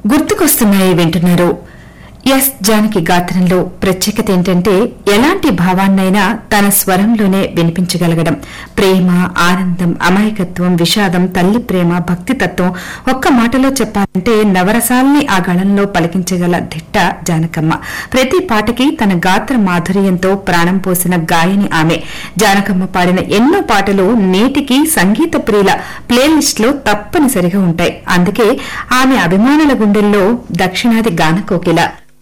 గుర్తుకొస్తున్నాయి వింటున్నారు ఎస్ జానకి గాత్రంలో ప్రత్యేకత ఏంటంటే ఎలాంటి భావాన్నైనా తన స్వరంలోనే వినిపించగలగడం ప్రేమ ఆనందం అమాయకత్వం విషాదం తల్లి ప్రేమ భక్తితత్వం ఒక్క మాటలో చెప్పాలంటే నవరసాల్ని ఆ గళంలో పలికించగల దిట్ట జానకమ్మ ప్రతి పాటకి తన గాత్ర మాధుర్యంతో ప్రాణం పోసిన గాయని ఆమె జానకమ్మ పాడిన ఎన్నో పాటలు నేటికి సంగీత ప్రియుల ప్లేలిస్ట్ లో తప్పనిసరిగా ఉంటాయి అందుకే ఆమె అభిమానుల గుండెల్లో దక్షిణాది గాన కోకిల